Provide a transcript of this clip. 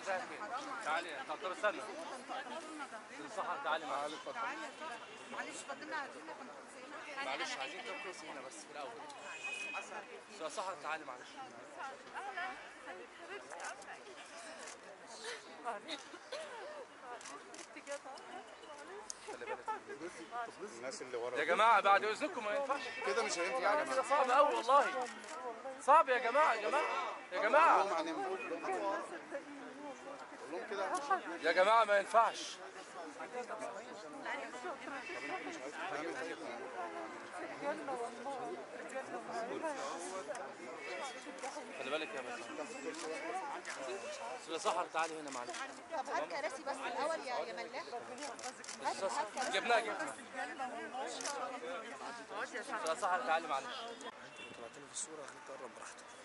عايزاها فين؟ تعالي طب طب استنى صح تعالي معلش تعالي يا صاحبي معلش فضلنا عايزين ناخد كرسينا معلش عايزين كام كرسي هنا بس في الاول يا صح تعالي معلش خلي بالك الناس اللي ورا يا جماعه بعد اذنكم ما ينفعش كده مش هينفع يا كده جماعه صعب قوي والله صعب يا جماعه يا جماعه يا جماعه قول لهم قول لهم كده يا جماعه ما ينفعش خلي بالك يا بس يا سحر تعالي هنا معلش طب هات كراسي بس الاول يا يا ملاح هات هات كراسي جبناها جبناها يا سحر تعالي معلش طلعت لي في الصوره خليك تقرب براحتك